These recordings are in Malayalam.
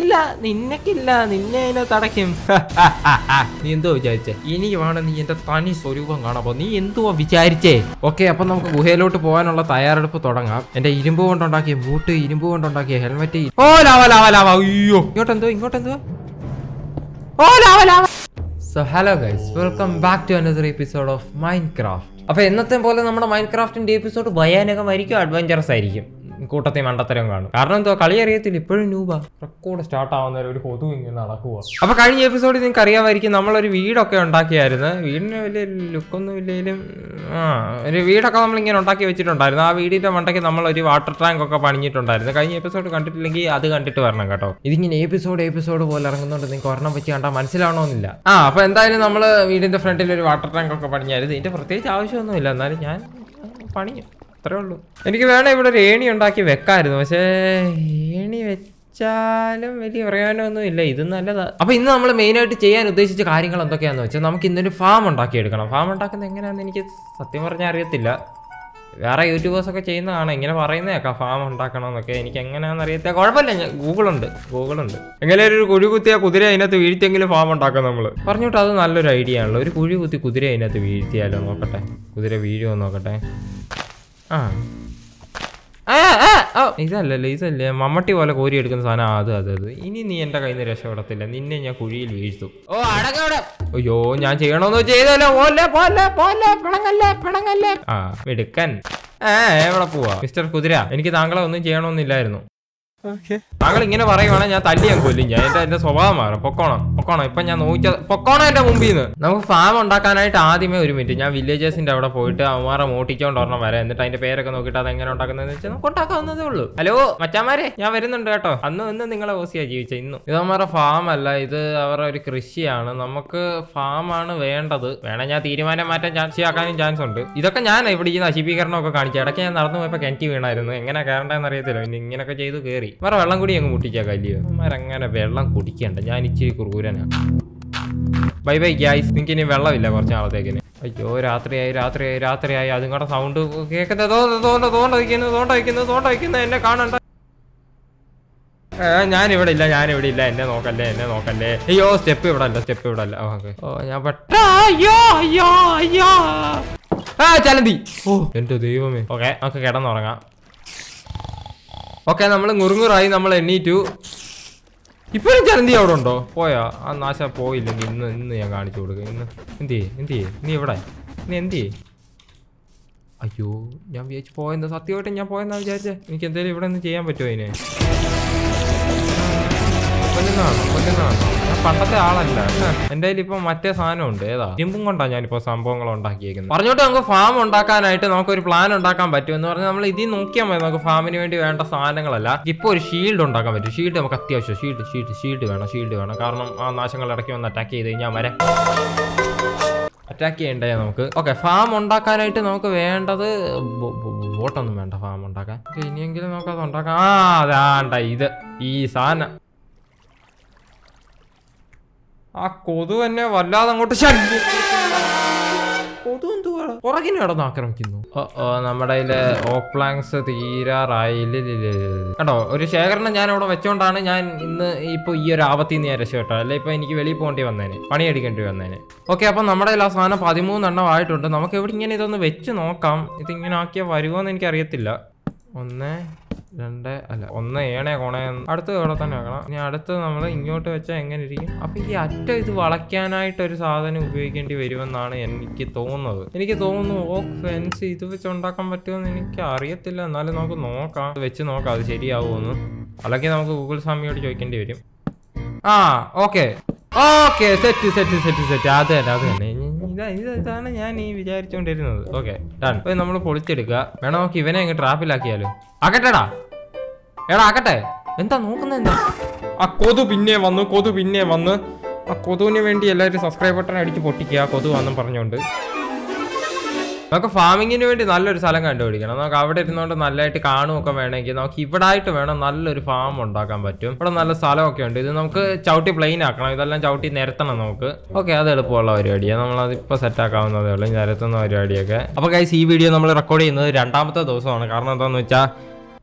നിന്നക്കില്ല നിന്നക്കില്ല നിന്നെ അതിനകത്ത് അടയ്ക്കും നീ എന്തോ വിചാരിച്ചേ ഇനി വേണം നീ എന്റെ തനി സ്വരൂപം കാണാപ്പോ നീ എന്തുവാ വിചാരിച്ചേ ഓക്കെ അപ്പൊ നമുക്ക് ഗുഹയിലോട്ട് പോകാനുള്ള തയ്യാറെടുപ്പ് തുടങ്ങാം എന്റെ ഇരുമ്പ് കൊണ്ടുണ്ടാക്കിയ ബൂട്ട് ഇരുമ്പ് കൊണ്ടുണ്ടാക്കിയ ഹെൽമെറ്റ് ഓ ലാവ ലാവ ലാവ അയ്യോ ഇങ്ങോട്ടെന്തോ ഇങ്ങോട്ടെന്തോ ഓ lava lava so hello guys welcome back to another episode of Minecraft അപ്പൊ എന്നത്തെ പോലെ നമ്മുടെ മൈൻഡ് ക്രാഫ്റ്റിന്റെ എപ്പിസോഡ് ഭയാനകമായിരിക്കും അഡ്വഞ്ചറസ് ആയിരിക്കും കൂട്ടത്തിൽ മണ്ടത്തരം കാണും കാരണം എന്തോ കളി അറിയത്തില്ല ഇപ്പോഴും നൂബ റെക്കോർഡ് സ്റ്റാർട്ട് ആവുന്ന ഒരു കൊതു ഇങ്ങനെ നടക്കുക അപ്പൊ കഴിഞ്ഞ എപ്പിസോഡിൽ നിങ്ങൾക്ക് അറിയാമായിരിക്കും നമ്മളൊരു വീടൊക്കെ ഉണ്ടാക്കിയായിരുന്നു വീടിന് വലിയ ലുക്കൊന്നും ഇല്ലെങ്കിലും ആ ഒരു വീടൊക്കെ നമ്മൾ ഇങ്ങനെ ഉണ്ടാക്കി വെച്ചിട്ടുണ്ടായിരുന്നു ആ വീടിന്റെ മണ്ടയ്ക്ക് നമ്മൾ ഒരു വാട്ടർ ടാങ്ക് ഒക്കെ പണിഞ്ഞിട്ടുണ്ടായിരുന്നു കഴിഞ്ഞ എപ്പിസോഡ് കണ്ടിട്ടില്ലെങ്കിൽ അത് കണ്ടിട്ട് വരണം കേട്ടോ ഇതിങ്ങനെ എപ്പിസോഡ് എപ്പിസോഡ് പോലെ ഇറങ്ങുന്നുണ്ട് നിങ്ങൾക്ക് ഒരെണ്ണം വെച്ച് കണ്ടാൽ മനസ്സിലാവണമെന്നില്ല ആ അപ്പൊ എന്തായാലും നമ്മൾ വീടിന്റെ ഫ്രണ്ടിൽ ഒരു വാട്ടർ ടാങ്ക് ഒക്കെ പണിഞ്ഞായിരുന്നു ഇതിന്റെ പ്രത്യേകിച്ച് ആവശ്യമൊന്നുമില്ല എന്നാലും ഞാൻ പണിയും അത്രേ ഉള്ളൂ എനിക്ക് വേണേ ഇവിടെ ഒരു ഏണി ഉണ്ടാക്കി വെക്കായിരുന്നു പക്ഷേ ഏണി വെച്ചാലും വലിയ പ്രയോജനമൊന്നും ഇല്ല ഇത് നല്ലതാ അപ്പൊ ഇന്ന് നമ്മൾ മെയിനായിട്ട് ചെയ്യാൻ ഉദ്ദേശിച്ച കാര്യങ്ങൾ എന്തൊക്കെയാന്ന് വെച്ചാൽ നമുക്ക് ഇന്നൊരു ഫാം ഉണ്ടാക്കിയെടുക്കണം ഫാം ഉണ്ടാക്കുന്നത് എങ്ങനെയാണെന്ന് എനിക്ക് സത്യം പറഞ്ഞാൽ അറിയത്തില്ല വേറെ യൂട്യൂബേഴ്സ് ഒക്കെ ചെയ്യുന്നതാണ് ഇങ്ങനെ പറയുന്നേക്കാം ഫാം ഉണ്ടാക്കണമെന്നൊക്കെ എനിക്ക് എങ്ങനെയാണെന്ന് അറിയത്തില്ല കുഴപ്പമില്ല ഞാൻ ഗൂഗിളുണ്ട് ഗൂഗിളുണ്ട് എങ്ങനെ ഒരു കുഴി കുത്തിയ കുതിര അതിനകത്ത് വീഴ്ത്തിയെങ്കിലും ഫാം ഉണ്ടാക്കാം നമ്മൾ പറഞ്ഞിട്ട് അത് നല്ലൊരു ഐഡിയ ആണല്ലോ ഒരു കുഴി കുത്തി കുതിര അതിനകത്ത് വീഴ്ത്തിയാലോ നോക്കട്ടെ കുതിര വീഴുമോ നോക്കട്ടെ ആ ആ, ആ, ആ. ഇതല്ലല്ലോ ഇതല്ലേ മമ്മട്ടി പോലെ കോരി എടുക്കുന്ന സാധനം ആ, അത് അത് അത് ഇനി നീ എന്റെ കയ്യിൽ നിന്ന് രക്ഷപ്പെടത്തില്ല നിന്നെ ഞാൻ കുഴിയിൽ വീഴ്ത്തും ഓ അടക്കവിടെ അയ്യോ ഞാൻ ചെയ്യണമെന്ന് ചെയ്തല്ലോ പോലെ പോലെ പോലെ പിണങ്ങല്ലേ പിണങ്ങല്ലേ ആ എടുക്കൻ ഏ എവിടെ പോവാ മിസ്റ്റർ കുതിര എനിക്ക് താങ്കളെ ഒന്നും ചെയ്യണമെന്നില്ലായിരുന്നു താങ്കൾ ഇങ്ങനെ പറയുവാണെങ്കിൽ ഞാൻ തല്ലി ഞാൻ കൊല്ലും ഞാൻ എന്റെ എന്റെ സ്വഭാവം മാറും പൊക്കോണം പൊക്കോണം ഇപ്പൊ ഞാൻ നോക്കിയ പൊക്കോണം എന്റെ മുമ്പിൽ നിന്ന് നമുക്ക് ഫാം ഉണ്ടാക്കാനായിട്ട് ആദ്യമേ ഒരു മിനിറ്റ് ഞാൻ വില്ലേജേഴ്സിന്റെ അവിടെ പോയിട്ട് അവന്മാരെ മോട്ടിച്ചോണ്ട് ഒരെണ്ണം വരാം എന്നിട്ട് അതിന്റെ പേരൊക്കെ നോക്കിയിട്ട് അത് എങ്ങനെ ഉണ്ടാക്കുന്നതെന്ന് വെച്ചാൽ നമുക്ക് ഉണ്ടാക്കാവുന്നതേ ഉള്ളൂ ഹലോ മച്ചാമാരെ ഞാൻ വരുന്നുണ്ട് കേട്ടോ അന്ന് ഇന്ന് നിങ്ങളെ ഓസിയാ ജീവിച്ച ഇന്നും ഇത് അവന്മാരുടെ ഫാം അല്ല ഇത് അവരുടെ ഒരു കൃഷിയാണ് നമുക്ക് ഫാമാണ് വേണ്ടത് വേണേ ഞാൻ തീരുമാനം മാറ്റാൻ ചാൻസ് ആക്കാനും ചാൻസ് ഉണ്ട് ഇതൊക്കെ ഞാൻ ഇവിടെ ഈ നശീകരണം ഒക്കെ കാണിച്ചു ഇടയ്ക്ക് ഞാൻ നടന്നു പോയപ്പോൾ കിണറ്റി വീണായിരുന്നു എങ്ങനെ കയറണ്ടെന്ന് അറിയത്തില്ല പിന്നെ ഇങ്ങനെയൊക്കെ ചെയ്ത് കയറി വേറെ വെള്ളം കൂടി അങ്ങ് മുട്ടിച്ചേക്കാം അല്ലയോ അവന്മാരങ്ങനെ വെള്ളം കുടിക്കണ്ട ഞാൻ ഇച്ചിരി കുറുകൂരനാണ് ബൈ ബൈ ഗ്യാസ് നിങ്ങൾക്ക് ഇനി വെള്ളമില്ല കുറച്ച് നാളത്തേക്കിന് അയ്യോ രാത്രിയായി രാത്രിയായി രാത്രിയായി അതും കൂടെ സൗണ്ട് കേൾക്കുന്നത് തോന്നുന്നു തോന്നുന്നു തോണ്ട വയ്ക്കുന്നു തോണ്ട വയ്ക്കുന്നു തോണ്ട വയ്ക്കുന്നു എന്നെ കാണണ്ട ഏ, ഞാൻ ഇവിടെ ഇല്ല ഞാൻ ഇവിടെ ഇല്ല എന്നെ നോക്കല്ലേ എന്നെ നോക്കല്ലേ അയ്യോ സ്റ്റെപ്പ് ഇവിടെ അല്ല സ്റ്റെപ്പ് ഇവിടെ അല്ല ഓക്കെ ഓ ഞാൻ പെട്ട അയ്യോ അയ്യോ അയ്യോ ആ ചലന്തി ഓ എന്റെ ദൈവമേ ഓക്കെ നമുക്ക് കിടന്നുറങ്ങാം ഓക്കെ നമ്മൾ മുറുങ്ങുറായി നമ്മൾ എണ്ണീറ്റു ഇപ്പോഴും ചലന്തി അവിടെ ഉണ്ടോ പോയാ ആ നാശ പോയില്ലെങ്കിൽ ഇന്ന് ഇന്ന് ഞാൻ കാണിച്ചു കൊടുക്കുക ഇന്ന് എന്ത് ചെയ്യേ എന്ത് ചെയ്യേ നീ എവിടെ നീ എന്ത് ചെയ്യേ അയ്യോ ഞാൻ വിചാരിച്ചു പോയെന്താ സത്യമായിട്ട് ഞാൻ പോയെന്നാ വിചാരിച്ചേ എനിക്ക് എന്തെങ്കിലും ഇവിടെ നിന്ന് ചെയ്യാൻ പറ്റുമോ അതിന് കൊല്ലുന്നതാണോ കൊല്ലുന്നതാണോ ഞാൻ പണ്ടത്തെ ആളല്ല ഹ്, എൻ്റെ കയ്യിൽ ഇപ്പൊ മറ്റേ സാധനം ഉണ്ട് ഏതാ ഇരുമ്പും കൊണ്ടാ ഞാനിപ്പോ സംഭവങ്ങൾ ഉണ്ടാക്കിയേക്കുന്നത് പറഞ്ഞോട്ട് നമുക്ക് ഫാം ഉണ്ടാക്കാനായിട്ട് നമുക്ക് ഒരു പ്ലാൻ ഉണ്ടാക്കാൻ പറ്റും എന്ന് പറഞ്ഞാൽ നമ്മൾ ഇതിൽ നോക്കിയാൽ മതി നമുക്ക് ഫാമിന് വേണ്ടി വേണ്ട സാധനങ്ങളല്ല ഇപ്പൊ ഒരു ഷീൽഡ് ഉണ്ടാക്കാൻ പറ്റും ഷീൽഡ് നമുക്ക് അത്യാവശ്യം ഷീൽഡ് ഷീൽഡ് ഷീൽഡ് വേണം ഷീൽഡ് വേണം കാരണം ആ നാശങ്ങൾ ഇടയ്ക്ക് വന്ന് അറ്റാക്ക് ചെയ്ത് കഴിഞ്ഞാൽ വരെ അറ്റാക്ക് ചെയ്യണ്ടേ നമുക്ക് ഓക്കെ ഫാം ഉണ്ടാക്കാനായിട്ട് നമുക്ക് വേണ്ടത് ബോ- ബോ- ബോട്ടൊന്നും വേണ്ട ഫാം ഉണ്ടാക്കാൻ Okay, ഇനിയെങ്കിലും നമുക്ക് അത് ഉണ്ടാക്കാം ആ അതാണ്ട ഇത് ഈ സാധനം ആ കൊതു എന്നെ വല്ലാതെ അങ്ങോട്ട് ശല്യം കൊതു എന്തുവാ പുറകിന് കിടന്ന് ആക്രമിക്കുന്നു ഓ, ഓ, നമ്മുടെ കയ്യില് ഓക്ക് പ്ലാങ്സ് തീരാറായി ഇല്ല, ഇല്ല, ഇല്ല, ഇല്ല, ഇല്ല. കണ്ടോ ഒരു ശേഖരണം ഞാൻ അവിടെ വെച്ചോണ്ടാണ് ഞാൻ ഇന്ന് ഇപ്പൊ ഈ ഒരു ആപത്തിൽ നിന്ന് ഞാൻ രക്ഷപ്പെട്ടോ അല്ലെ ഇപ്പൊ എനിക്ക് വെളിയിൽ പോകേണ്ടി വന്നേനെ പണിയെടുക്കേണ്ടി വന്നേനെ ഓക്കെ അപ്പൊ നമ്മുടെ കയ്യിൽ ആ സാധനം പതിമൂന്നെണ്ണം ആയിട്ടുണ്ട് നമുക്ക് എവിടെ ഇങ്ങനെ ഇതൊന്ന് വെച്ച് നോക്കാം ഇതിങ്ങനെ ആക്കിയാൽ വരുമോ എന്ന് എനിക്ക് അറിയത്തില്ല ഒന്ന് രണ്ട് അല്ല ഒന്ന് ഏണേ കോണേ അടുത്ത് ഇവിടെ തന്നെ വെക്കണം ഇനി അടുത്ത് നമ്മൾ ഇങ്ങോട്ട് വെച്ചാൽ എങ്ങനെ ഇരിക്കും അപ്പൊ ഈ അറ്റ ഇത് വളയ്ക്കാനായിട്ട് ഒരു സാധനം ഉപയോഗിക്കേണ്ടി വരുമെന്നാണ് എനിക്ക് തോന്നുന്നത് എനിക്ക് തോന്നുന്നു ഓക്ക് ഫെൻസ് ഇത് വെച്ച് ഉണ്ടാക്കാൻ പറ്റുമെന്ന് എനിക്ക് അറിയത്തില്ല എന്നാലും നമുക്ക് നോക്കാം ഇത് വെച്ച് നോക്കാം അത് ശരിയാവുമെന്ന് അല്ലെങ്കിൽ നമുക്ക് ഗൂഗിൾ സ്വാമിയോട് ചോദിക്കേണ്ടി വരും ആ okay okay set set set set അത് തന്നെ അത് തന്നെ ഇനി ഇതാ ഇത് ഇതാണ് ഞാൻ ഈ വിചാരിച്ചുകൊണ്ടിരുന്നത് ഓക്കെ ഡൺ ഇപ്പൊ നമ്മൾ പൊളിച്ചെടുക്കുക വേണം നമുക്ക് ഇവനെ അങ്ങ് ട്രാപ്പിലാക്കിയാലോ ആക്കട്ടെടാ എടാ ആക്കട്ടെ എന്താ നോക്കുന്നത് എന്താ ആ കൊതു പിന്നെ വന്നു കൊതു പിന്നെ വന്ന് ആ കൊതുവിന് വേണ്ടി എല്ലാവരും സബ്സ്ക്രൈബ് ബട്ടൺ അടിച്ച് പൊട്ടിക്കുക കൊതു വന്നും പറഞ്ഞുകൊണ്ട് നമുക്ക് ഫാമിങ്ങിന് വേണ്ടി നല്ലൊരു സ്ഥലം കണ്ടുപിടിക്കണം നമുക്ക് അവിടെ ഇരുന്നുകൊണ്ട് നല്ലതായിട്ട് കാണുമൊക്കെ വേണമെങ്കിൽ നമുക്ക് ഇവിടെ ആയിട്ട് വേണം നല്ലൊരു ഫാം ഉണ്ടാക്കാൻ പറ്റും ഇവിടെ നല്ല സ്ഥലമൊക്കെ ഉണ്ട് ഇത് നമുക്ക് ചവിട്ടി പ്ലെയിൻ ആക്കണം ഇതെല്ലാം ചവിട്ടി നിരത്തണം നമുക്ക് ഓക്കെ അത് എളുപ്പമുള്ള പരിപാടിയാണ് നമ്മൾ ഇപ്പോൾ സെറ്റ് ആക്കാവുന്നതേ ഉള്ളൂ ഈ നിരത്തുന്ന പരിപാടിയൊക്കെ അപ്പോൾ ഗൈസ് ഈ വീഡിയോ നമ്മൾ റെക്കോർഡ് ചെയ്യുന്നത് രണ്ടാമത്തെ ദിവസമാണ് കാരണം എന്താണെന്ന് വെച്ചാൽ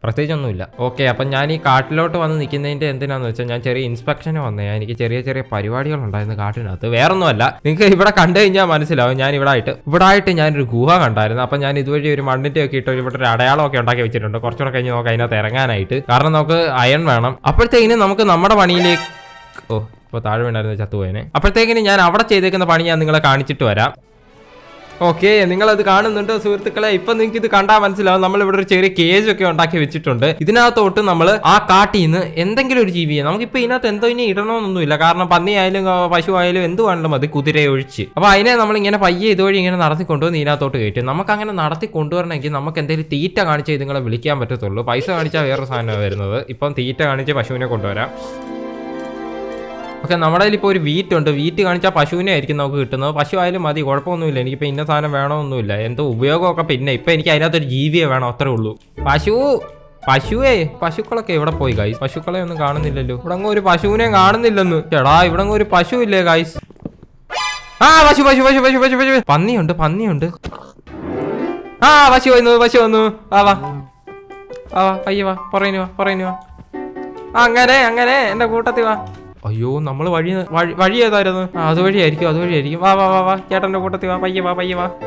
പ്രത്യേകിച്ചൊന്നുമില്ല ഓക്കെ അപ്പം ഞാൻ ഈ കാട്ടിലോട്ട് വന്ന് നിൽക്കുന്നതിൻ്റെ എന്തിനാന്ന് വെച്ചാൽ ഞാൻ ചെറിയ ഇൻസ്പെക്ഷന് വന്നേ എനിക്ക് ചെറിയ ചെറിയ പരിപാടികളുണ്ടായിരുന്നു കാട്ടിനകത്ത് വേറൊന്നുമല്ല നിങ്ങൾക്ക് ഇവിടെ കണ്ടു കഴിഞ്ഞാൽ മനസ്സിലാവും ഞാൻ ഇവിടെ ആയിട്ട് ഇവിടെ ആയിട്ട് ഞാനൊരു ഗുഹ കണ്ടായിരുന്നു അപ്പം ഞാൻ ഇതുവഴി ഒരു മണ്ണിൻ്റെ ഒക്കെ ഇട്ട് ഇവിടെ ഒരു അടയാളമൊക്കെ ഉണ്ടാക്കി വെച്ചിട്ടുണ്ട് കുറച്ചുകൂടെ കഴിഞ്ഞ് നമുക്ക് അതിനകത്ത് ഇറങ്ങാനായിട്ട് കാരണം നമുക്ക് അയൺ വേണം അപ്പോഴത്തേക്കിനും നമുക്ക് നമ്മുടെ പണിയിലേക്ക് ഓ ഇപ്പോൾ താഴെ വീണായിരുന്നു ചത്തുപോയനെ അപ്പോഴത്തേക്കിനും ഞാൻ അവിടെ ചെയ്തേക്കുന്ന പണി ഞാൻ നിങ്ങളെ കാണിച്ചിട്ട് വരാം ഓക്കെ നിങ്ങളത് കാണുന്നുണ്ട് സുഹൃത്തുക്കളെ ഇപ്പൊ നിങ്ങൾക്ക് ഇത് കണ്ടാൽ മനസ്സിലാവും നമ്മൾ ഇവിടെ ഒരു ചെറിയ കേജ് ഒക്കെ ഉണ്ടാക്കി വെച്ചിട്ടുണ്ട് ഇതിനകത്തോട്ട് നമ്മൾ ആ കാട്ടിൽ നിന്ന് എന്തെങ്കിലും ഒരു ജീവിയെ നമുക്കിപ്പോ ഇതിനകത്ത് എന്തോ ഇനി ഇടണമെന്നൊന്നുമില്ല കാരണം പന്നി ആയാലും ആ, പശു ആയാലും എന്ത് വേണമെങ്കിലും മതി കുതിരയെ ഒഴിച്ച് അപ്പൊ അതിനെ നമ്മൾ ഇങ്ങനെ പയ്യെ ഇതുവഴി ഇങ്ങനെ നടത്തി കൊണ്ടുവന്ന് ഇതിനകത്തോട്ട് കയറ്റും നമുക്ക് അങ്ങനെ നടത്തി കൊണ്ടുവരണമെങ്കിൽ നമുക്ക് എന്തെങ്കിലും തീറ്റ കാണിച്ച് ഇതുങ്ങളെ വിളിക്കാൻ പറ്റത്തുള്ളൂ പൈസ കാണിച്ചാൽ വേറെ സാധനമാണ് വരുന്നത് ഇപ്പം തീറ്റ കാണിച്ച് പശുവിനെ കൊണ്ടുവരാം ഓക്കെ നമ്മുടെ കയ്യിൽ ഇപ്പോൾ ഒരു വീറ്റ് ഉണ്ട് വീറ്റ് കാണിച്ചാൽ പശുവിനെ ആയിരിക്കും നമുക്ക് കിട്ടുന്നത് പശു ആയാലും മതി കുഴപ്പമൊന്നുമില്ല എനിക്കിപ്പോൾ ഇന്ന സാധനം വേണമെന്നൊന്നുമില്ല എന്തോ ഉപയോഗമൊക്കെ പിന്നെ ഇപ്പം എനിക്ക് അതിനകത്തൊരു ജീവിയെ വേണം അത്രേ ഉള്ളൂ പശു പശുവേ പശുക്കളൊക്കെ എവിടെ പോയി ഗൈസ് പശുക്കളെ ഒന്നും കാണുന്നില്ലല്ലോ ഇവിടെ അങ്ങ് ഒരു പശുവിനെ കാണുന്നില്ലെന്ന് ചേടാ ഇവിടെ അങ്ങ് ഒരു പശു ഇല്ലേ ഗൈസ് ആ പശു പശു പശു പശു പശു പശു പന്നിയുണ്ട് പന്നിയുണ്ട് ആ പശു വന്നു പശു വന്നു ആ വാ ആ വാ പയ്യ വാ പറയുന്നു വാ പറയുന്നു വാ അങ്ങനെ അങ്ങനെ എന്റെ കൂട്ടത്തിൽ വാ അയ്യോ നമ്മൾ വഴി വഴി വഴി ഏതായിരുന്നു ആ അതുവഴിയായിരിക്കും അതുവഴിയായിരിക്കും വാ വാ വാ വാ ചേട്ടന്റെ കൂട്ടത്തിൽ വാ പയ്യെ വാ പയ്യെ വാ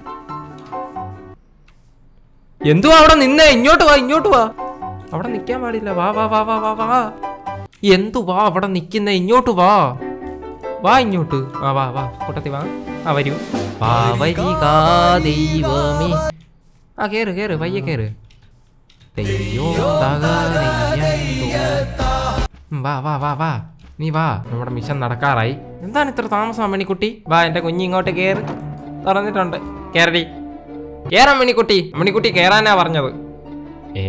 എന്തുവാ അവിടെ നിന്നേ ഇങ്ങോട്ട് വാ ഇങ്ങോട്ട് വാ അവിടെ നിക്കാൻ പാടില്ല വാ വാ വാ വാ വാ വാ എന്തു വാ അവിടെ നിക്കുന്നേ ഇങ്ങോട്ട് വാ വാ ഇങ്ങോട്ട് ആ വാ വാ കൂട്ടത്തിൽ വാ ആ വരൂ വാ വരിക ദൈവമേ ആ കേറ് കേറ് പയ്യെ കേറ് ദൈവം തകരയ്യന്തോ. ഉം, വാ വാ വാ വാ നീ വാ നമ്മുടെ മിഷൻ നടക്കാറായി എന്താണ് ഇത്ര താമസം അമ്മണിക്കുട്ടി വാ എന്റെ കുഞ്ഞി ഇങ്ങോട്ട് കേറ് തുറന്നിട്ടുണ്ട് കേറടി കേറാം മണിക്കുട്ടി മണിക്കുട്ടി കേറാനാ പറഞ്ഞത് ഏ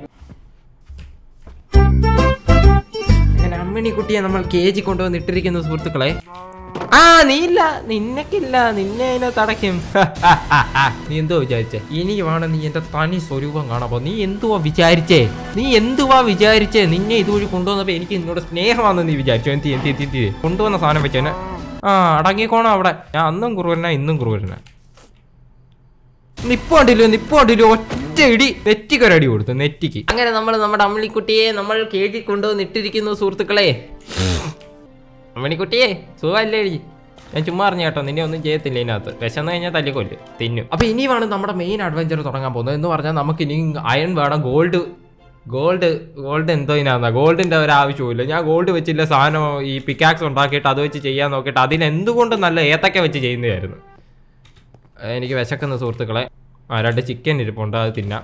അങ്ങനെ അമ്മിണിക്കുട്ടിയെ നമ്മൾ കേജി കൊണ്ടുവന്ന് ഇട്ടിരിക്കുന്നു സുഹൃത്തുക്കളെ ആ നീ ഇല്ല നിന്നക്കില്ല നിന്നെ അതിനെ തടയ്ക്കും നീ എന്തോ വിചാരിച്ചേ ഇനി വേണം നീ എന്റെ തനി സ്വരൂപം കാണാപ്പോ നീ എന്തുവാ വിചാരിച്ചേ നീ എന്തുവാ വിചാരിച്ചേ നിന്നെ ഇതുവഴി കൊണ്ടുവന്നപ്പോ എനിക്ക് നിന്നോട് സ്നേഹമാണെന്ന് നീ വിചാരിച്ചു എന്തി എന്തി എന്തി എന്തി കൊണ്ടുവന്ന സാധനം വെച്ചേനെ ആ അടങ്ങിക്കോണം അവിടെ ഞാൻ അന്നും കുറുവരന ഇന്നും കുറുവരന നിപ്പ് കണ്ടില്ലോ നിപ്പ് കണ്ടില്ലോ ഒറ്റ ഇടി നെറ്റിക്കൊരടി കൊടുത്തു നെറ്റിക്ക് അങ്ങനെ നമ്മൾ നമ്മുടെ അമ്മിളിക്കുട്ടിയെ നമ്മൾ കേജി കൊണ്ടുവന്ന് ഇട്ടിരിക്കുന്നു സുഹൃത്തുക്കളെ അമ്മണിക്കുട്ടിയെ സുഖമല്ലേ എടി ഞാൻ ചുമ്മാ അറിഞ്ഞ കേട്ടോ നിന്നെ ഒന്നും ചെയ്യത്തില്ല ഇതിനകത്ത് വിശന്ന് കഴിഞ്ഞാൽ തല്ലിക്കൊല്ല് തിന്നു അപ്പൊ ഇനിയാണ് നമ്മുടെ മെയിൻ അഡ്വഞ്ചർ തുടങ്ങാൻ പോകുന്നത് എന്ന് പറഞ്ഞാൽ നമുക്ക് ഇനി അയൺ വേണം ഗോൾഡ് ഗോൾഡ് ഗോൾഡ് എന്തോ ഇതിനാന്ന ഗോൾഡിന്റെ ഒരു ആവശ്യമില്ല ഞാൻ ഗോൾഡ് വെച്ചില്ല സാധനം ഈ പിക്കാക്സ് ഉണ്ടാക്കിയിട്ട് അത് വെച്ച് ചെയ്യാൻ നോക്കിയിട്ട് അതിന് എന്തുകൊണ്ട് നല്ല ഏത്തക്ക വെച്ച് ചെയ്യുന്നതായിരുന്നു എനിക്ക് വിശക്കുന്ന സുഹൃത്തുക്കളെ ആ രണ്ട് ചിക്കൻ ഇരിപ്പുണ്ട് അത് തിന്നാം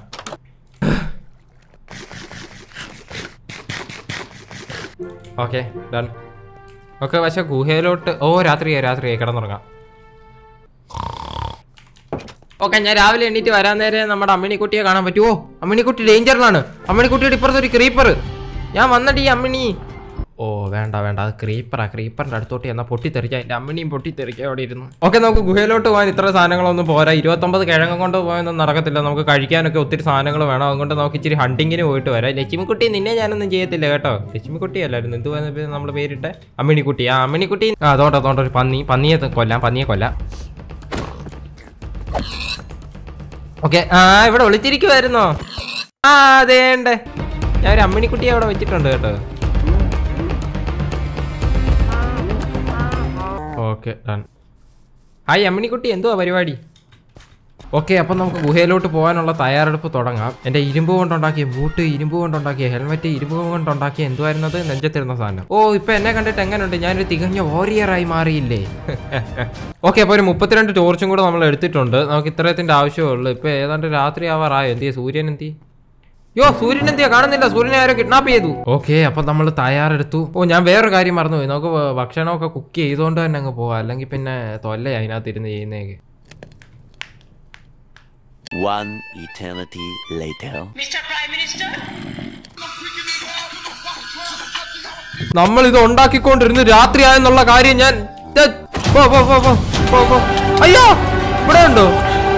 ഓക്കെ ഡൺ ഓക്കെ പക്ഷെ ഗുഹയിലോട്ട് ഓ രാത്രിയായി രാത്രിയായി കിടന്നുറങ്ങാം ഓക്കെ ഞാൻ രാവിലെ എണ്ണീറ്റ് വരാൻ നേരെ നമ്മുടെ അമ്മിണിക്കുട്ടിയെ കാണാൻ പറ്റുമോ അമ്മിണിക്കുട്ടി ഡേഞ്ചറിലാണ് അമ്മിണിക്കുട്ടിയുടെ ഇപ്പുറത്ത് ഒരു ക്രീപ്പർ ഞാൻ വന്നടി അമ്മിണി ഓ വേണ്ട വേണ്ട അത് ക്രീപ്പറാ ക്രീപ്പറിന്റെ അടുത്തോട്ട് എന്നാൽ പൊട്ടിത്തെറിക്കാം എൻ്റെ അമ്മിണിയും പൊട്ടിത്തെറിക്കാം അവിടെ ഇരുന്നു ഓക്കെ നമുക്ക് ഗുഹയിലോട്ട് പോകാൻ ഇത്ര സാധനങ്ങളൊന്നും പോരാ ഇരുപത്തൊമ്പത് കിഴങ്ങ് കൊണ്ട് പോകാനൊന്നും നടക്കത്തില്ല നമുക്ക് കഴിക്കാനൊക്കെ ഒത്തിരി സാധനങ്ങൾ വേണം അതുകൊണ്ട് നമുക്ക് ഇച്ചിരി ഹണ്ടിങ്ങിന് പോയിട്ട് വരാം ലക്ഷ്മിക്കുട്ടി നിന്നെ ഞാനൊന്നും ചെയ്യത്തില്ല കേട്ടോ ലക്ഷ്മിക്കുട്ടി അല്ലായിരുന്നു എന്തുവാ നമ്മൾ പേരിട്ടെ അമ്മിണിക്കുട്ടി ആ അമ്മിണിക്കുട്ടി ആ അതോട്ടെ അതോട്ടെ ഒരു പന്നി പന്നിയെ കൊല്ലാം പന്നിയെ കൊല്ലാം ഓക്കെ ആ ഇവിടെ ഒളിച്ചിരിക്കുമായിരുന്നോ ആ അതേണ്ടേ ഞാൻ ഒരു അമ്മിണിക്കുട്ടിയെ അവിടെ വെച്ചിട്ടുണ്ട് കേട്ടോ ഓക്കെ ഡൺ ഹായ് അമ്മിണിക്കുട്ടി എന്തുവാ പരിപാടി ഓക്കെ അപ്പം നമുക്ക് ഗുഹയിലോട്ട് പോകാനുള്ള തയ്യാറെടുപ്പ് തുടങ്ങാം എൻ്റെ ഇരുമ്പ് കൊണ്ടുണ്ടാക്കിയ ബൂട്ട് ഇരുമ്പ് കൊണ്ടുണ്ടാക്കിയ ഹെൽമെറ്റ് ഇരുമ്പ് കൊണ്ടുണ്ടാക്കിയ എന്തുവായിരുന്നത് നെഞ്ചത്തിരുന്ന സാധനം ഓ ഇപ്പൊ എന്നെ കണ്ടിട്ട് എങ്ങനെയുണ്ട് ഞാനൊരു തികഞ്ഞ വാരിയറായി മാറിയില്ലേ ഓക്കെ അപ്പോൾ ഒരു മുപ്പത്തിരണ്ട് ടോർച്ചും കൂടെ നമ്മൾ എടുത്തിട്ടുണ്ട് നമുക്ക് ഇത്രയത്തിൻ്റെ ആവശ്യമേ ഉള്ളൂ ഇപ്പൊ ഏതാണ്ട് രാത്രി ആവാറായോ എന്തിയാ സൂര്യൻ എന്തി യോ സൂര്യൻ എന്തിയാ കാണുന്നില്ല സൂര്യനെ ആരോ കിഡ്നാപ്പ് ചെയ്തു ഓക്കെ അപ്പൊ നമ്മൾ തയ്യാറെടുത്തു ഓ ഞാൻ വേറൊരു കാര്യം മറന്നുപോയി നമുക്ക് ഭ- ഭക്ഷണമൊക്കെ കുക്ക് ചെയ്തുകൊണ്ട് തന്നെ അങ്ങ് പോവാം അല്ലെങ്കിൽ പിന്നെ തൊല്ല അതിനകത്ത് ഇരുന്ന് ചെയ്യുന്നേക്ക് One eternity later. Mr. Prime Minister? നമ്മൾ ഇത് ഉണ്ടാക്കിക്കൊണ്ടിരുന്നു രാത്രിയായെന്നുള്ള കാര്യം ഞാൻ ദേ, പോ, പോ, പോ, പോ, പോ, പോ. അയ്യോ ഇവിടെ ഉണ്ടോ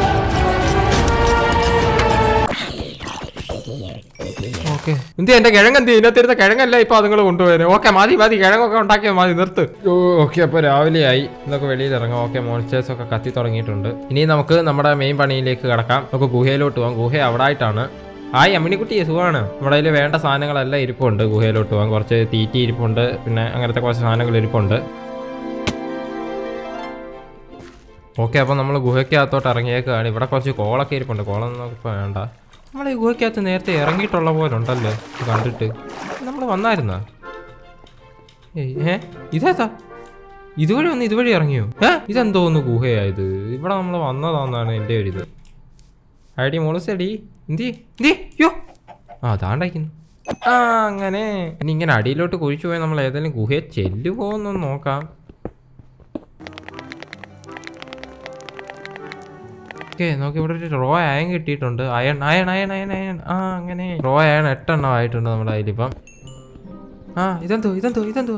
ഓക്കെ എന്ത് എന്റെ കിഴങ്ങ് എന്ത് ഇതിനകത്തിരുന്ന കിഴങ്ങല്ല ഇപ്പൊ അതുങ്ങൾ കൊണ്ടുപോയത് ഓക്കെ മതി മതി കിഴങ്ങൊക്കെ ഉണ്ടാക്കിയാൽ മതി നിർത്ത് ഓ ഓക്കെ അപ്പൊ രാവിലെ ആയി ഇന്നൊക്കെ വെളിയിൽ ഇറങ്ങാം ഓക്കെ മോൺസ്റ്റേഴ്സ് ഒക്കെ കത്തി തുടങ്ങിയിട്ടുണ്ട് ഇനി നമുക്ക് നമ്മുടെ മെയിൻ പണിയിലേക്ക് കിടക്കാം നമുക്ക് ഗുഹയിലോട്ട് പോകാം ഗുഹ അവിടെ ആയിട്ടാണ് ഹായ് അമ്മിണിക്കുട്ടി സുഖമാണ് നമ്മുടെ കയ്യിൽ വേണ്ട സാധനങ്ങളെല്ലാം ഇരിപ്പുണ്ട് ഗുഹയിലോട്ട് പോകാൻ കുറച്ച് തീറ്റി ഇരിപ്പുണ്ട് പിന്നെ അങ്ങനത്തെ കുറച്ച് സാധനങ്ങൾ ഇരിപ്പുണ്ട് ഓക്കെ അപ്പോൾ നമ്മൾ ഗുഹയ്ക്കകത്തോട്ട് ഇറങ്ങിയേക്കാണ് ഇവിടെ കുറച്ച് കോളൊക്കെ ഇരിപ്പുണ്ട് കോളൊന്നും നമുക്ക് വേണ്ട നമ്മൾ ഈ ഗുഹയ്ക്കകത്ത് നേരത്തെ ഇറങ്ങിയിട്ടുള്ള പോലെ ഉണ്ടല്ലോ ഇത് കണ്ടിട്ട് നമ്മൾ വന്നായിരുന്നാ ഏയ് ഏ ഇതേതാ ഇതുവഴി വന്ന് ഇതുവഴി ഇറങ്ങിയോ ഏ ഇതെന്തോന്ന് ഗുഹയായത് ഇവിടെ നമ്മൾ വന്നതാന്നാണ് എൻ്റെ ഒരു ഇത് ഐഡി മോളിസടി എന്തി എന്തി യോ ആ അതാണ്ടായിരിക്കുന്നു ആ അങ്ങനെ ഇനി ഇങ്ങനെ അടിയിലോട്ട് കുഴിച്ചു പോയി നമ്മൾ ഏതെങ്കിലും ഗുഹയെ ചെല്ലുമോ എന്നൊന്ന് നോക്കാം ഓക്കെ നോക്കി ഇവിടെ ഒരു റോ അയൺ കിട്ടിയിട്ടുണ്ട് iron iron iron iron iron ആ അങ്ങനെ റോ അയൺ എട്ടെണ്ണം ആയിട്ടുണ്ട് നമ്മുടെ കയ്യിലിപ്പം ആ ഇതെന്തോ ഇതെന്തോ ഇതെന്തോ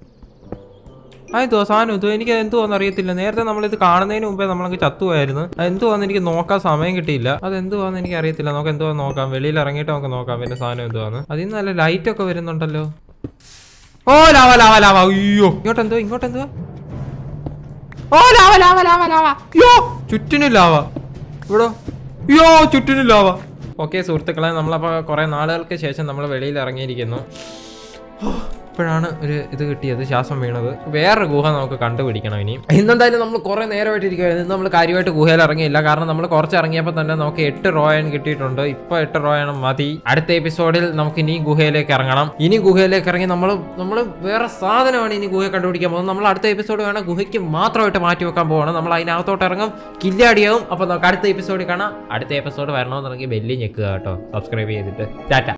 ആ എന്തോ സാധനം എന്തോ എനിക്ക് എന്തുവാന്ന് അറിയത്തില്ല നേരത്തെ നമ്മളിത് കാണുന്നതിന് മുമ്പേ നമ്മളങ്ങ് ചത്തുപോയായിരുന്നു അത് എന്തുവാന്ന് എനിക്ക് നോക്കാൻ സമയം കിട്ടിയില്ല അത് എന്തുവാന്ന് എനിക്ക് അറിയത്തില്ല നമുക്ക് എന്തുവാ നോക്കാം വെളിയിൽ ഇറങ്ങിയിട്ട് നമുക്ക് നോക്കാം പിന്നെ സാധനം എന്തുവാന്ന് അതിൽ നിന്ന് നല്ല ലൈറ്റ് ഒക്കെ വരുന്നുണ്ടല്ലോ ഓ ലാവ ലാവ ലാവ അയ്യോ ഇങ്ങോട്ട് എന്തോ ഇങ്ങോട്ട് എന്തോ ഓ ലാവ ലാവ ലാവ ലാവ അയ്യോ ചുറ്റിനും ലാവ ഇവിടെ അയ്യോ ചുറ്റിനും ലാവ ഓക്കെ സുഹൃത്തുക്കളെ നമ്മളപ്പോൾ കുറേ നാളുകൾക്ക് ശേഷം നമ്മൾ വെളിയിൽ ഇറങ്ങിയിരിക്കുന്നു ഇപ്പോഴാണ് ഒരു ഇത് കിട്ടിയത് ശ്വാസം വീണത് വേറൊരു ഗുഹ നമുക്ക് കണ്ടുപിടിക്കണം ഇനി ഇന്നെന്തായാലും നമ്മൾ കുറേ നേരമായിട്ട് ഇരിക്കുകയായിരുന്നു ഇന്ന് നമ്മൾ കാര്യമായിട്ട് ഗുഹയിൽ ഇറങ്ങിയില്ല കാരണം നമ്മൾ കുറച്ച് ഇറങ്ങിയപ്പോൾ തന്നെ നമുക്ക് എട്ട് റോയൻ കിട്ടിയിട്ടുണ്ട് ഇപ്പോൾ എട്ട് റോയൻ മതി അടുത്ത എപ്പിസോഡിൽ നമുക്ക് ഇനി ഗുഹയിലേക്ക് ഇറങ്ങണം ഇനി ഗുഹയിലേക്ക് ഇറങ്ങി നമ്മൾ നമ്മൾ വേറെ സാധനമാണ് ഇനി ഗുഹ കണ്ടുപിടിക്കാൻ പോകുന്നത് നമ്മൾ അടുത്ത എപ്പിസോഡ് വേണം ഗുഹയ്ക്ക് മാത്രമായിട്ട് മാറ്റി വെക്കാൻ പോവാണ് നമ്മൾ അതിനകത്തോട്ട് ഇറങ്ങും കില്ലാടിയാവും അപ്പോൾ നമുക്ക് അടുത്ത എപ്പിസോഡിൽ കാണാം അടുത്ത എപ്പിസോഡ് വരണമെന്നുണ്ടെങ്കിൽ ബെല്ലി ഞെക്കുക കേട്ടോ സബ്സ്ക്രൈബ് ചെയ്തിട്ട് ടാറ്റ